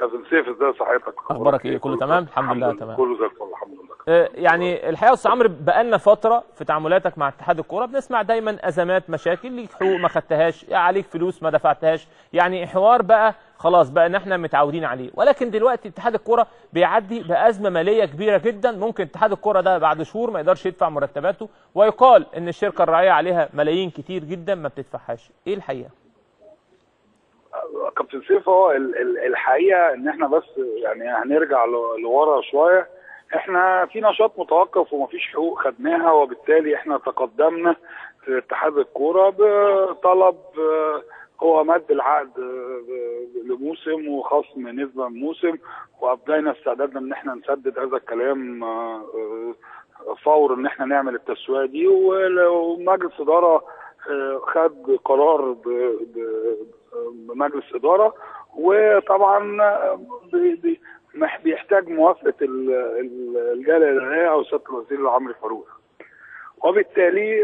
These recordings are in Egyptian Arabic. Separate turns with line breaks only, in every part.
كابتن سيف ازاي صحتك
اخبارك ايه كله تمام الحمد لله تمام
كله زي الفل الحمد لله
آه، يعني الحقيقه يا استاذ عمرو بقالنا فتره في تعاملاتك مع اتحاد الكوره بنسمع دايما ازمات مشاكل ليك حقوق ما خدتهاش عليك فلوس ما دفعتهاش يعني حوار بقى خلاص بقى ان احنا متعودين عليه ولكن دلوقتي اتحاد الكوره بيعدي بازمه ماليه كبيره جدا ممكن اتحاد الكوره ده بعد شهور ما يقدرش يدفع مرتباته ويقال ان الشركه الراعيه عليها ملايين كتير جدا ما بتدفعهاش ايه الحقيقه
كابتن سيف هو ال- ال- الحقيقه ان احنا بس يعني هنرجع ل- لورا شويه احنا في نشاط متوقف ومفيش حقوق خدناها وبالتالي احنا تقدمنا في اتحاد الكوره بطلب آه، هو مد العقد آه، لموسم وخصم نسبه من موسم وابدينا استعدادنا ان احنا نسدد هذا الكلام آه، آه، فور ان احنا نعمل التسويه دي ول- ومجلس اداره آه، خد قرار ب- ب- بمجلس اداره وطبعا آه، بي- بي- مح- بيحتاج موافقه ال- ال- الجاليه الاداريه او سياده الوزير عمرو فاروق وبالتالي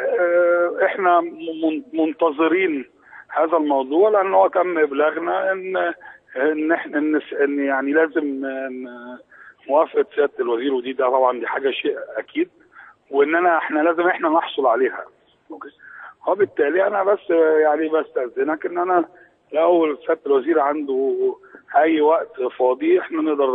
آه، احنا من- منتظرين هذا الموضوع لان هو تم ابلاغنا ان ان احنا ان إن يعني لازم ن- موافقه سياده الوزير ودي ده طبعا دي حاجه شيء اكيد واننا احنا لازم احنا نحصل عليها اوكي وبالتالي انا بس يعني بستاذنك ان انا لو سياده الوزير عنده اي وقت فاضي احنا نقدر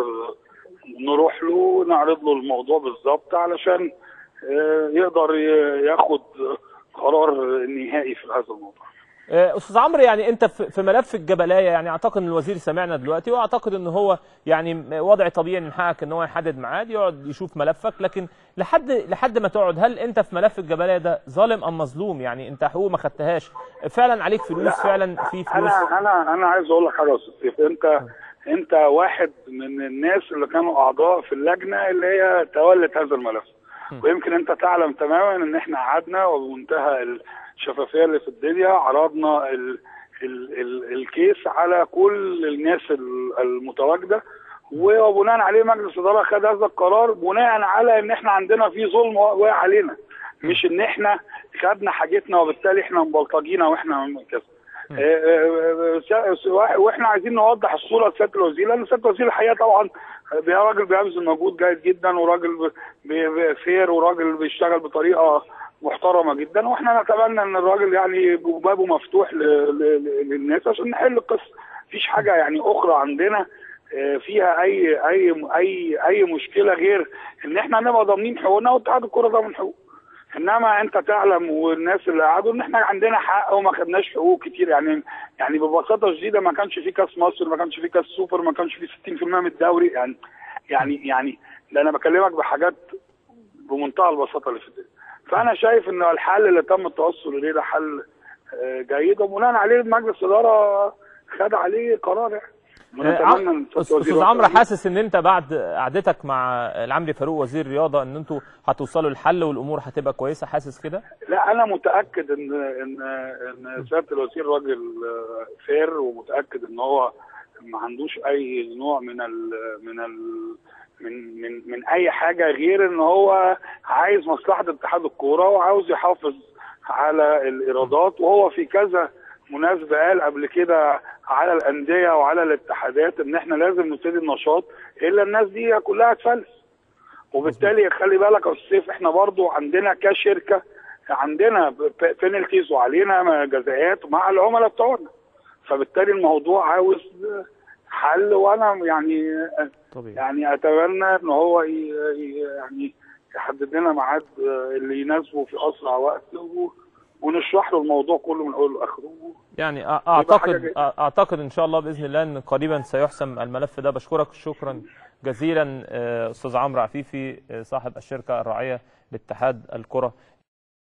نروح له ونعرض له الموضوع بالظبط علشان آه، يقدر ي- ياخد قرار نهائي في هذا الموضوع
آه، استاذ عمرو يعني انت في في ملف الجبلايه يعني اعتقد ان الوزير سمعنا دلوقتي واعتقد ان هو يعني وضع طبيعي من حقك ان هو يحدد ميعاد يقعد يشوف ملفك لكن لحد لحد ما تقعد هل انت في ملف الجبلايه ده ظالم ام مظلوم يعني انت حقوق ما خدتهاش فعلا عليك فلوس فعلا في فلوس
انا انا انا عايز اقول لك حاجه يا استاذ سيف انت انت واحد من الناس اللي كانوا اعضاء في اللجنه اللي هي تولت هذا الملف ويمكن انت تعلم تماما ان احنا قعدنا وبمنتهى الشفافيه اللي في الدنيا عرضنا ال ال ال الكيس على كل الناس ال- المتواجده وبناء عليه مجلس الاداره خد هذا القرار بناء على ان احنا عندنا في ظلم واقع علينا مش ان احنا خدنا حاجتنا وبالتالي احنا مبلطجينا واحنا كذا آه، آه، آه، س- واحنا عايزين نوضح الصوره لسياده الوزير لان سياده الوزير الحقيقه طبعا بي- راجل بيبذل مجهود جيد جدا وراجل بي- بي- فير وراجل بيشتغل بطريقه محترمه جدا واحنا نتمنى ان الراجل يعني بابه مفتوح ل- ل- ل- للناس عشان نحل القصه مفيش حاجه يعني اخرى عندنا آه، فيها اي اي اي اي مشكله غير ان احنا نبقى ضامنين حقوقنا واتحاد الكوره ضامن حقوق انما انت تعلم والناس اللي قعدوا ان احنا عندنا حق وما خدناش حقوق كتير يعني يعني ببساطه شديده ما كانش في كاس مصر ما كانش في كاس سوبر ما كانش في 60% من الدوري يعني يعني يعني ده انا بكلمك بحاجات بمنتهى البساطه اللي في الدنيا فانا شايف ان الحل اللي تم التوصل اليه ده حل آه، جيد وبناء عليه مجلس الاداره خد عليه قرار يعني ونتمنى ان سيادة الوزير
استاذ عمرو
يوفق.
حاسس ان انت بعد قعدتك مع العمري فاروق وزير الرياضه ان انتوا هتوصلوا لحل والامور هتبقى كويسه حاسس كده
لا انا متاكد ان ان ان سياده الوزير راجل آه، فير ومتاكد ان هو ما عندوش اي نوع من ال من ال من من من اي حاجه غير ان هو عايز مصلحه اتحاد الكوره وعاوز يحافظ على الايرادات وهو في كذا مناسبه قال قبل كده على الانديه وعلى الاتحادات ان احنا لازم نبتدي النشاط الا الناس دي كلها تفلس وبالتالي خلي بالك يا استاذ سيف احنا برضو عندنا كشركه عندنا بينالتيز وعلينا جزاءات مع العملاء بتوعنا فبالتالي الموضوع عاوز حل وانا يعني
طبيعي
يعني اتمنى ان هو ي- ي- يعني يحدد لنا ميعاد اللي يناسبه في اسرع وقت و- ونشرح له الموضوع كله من اوله لاخره
يعني أ-
حاجة
اعتقد
جيدة.
اعتقد ان شاء الله باذن الله ان قريبا سيحسم الملف ده بشكرك شكرا جزيلا آه، استاذ عمرو عفيفي آه، صاحب الشركه الراعيه لاتحاد الكره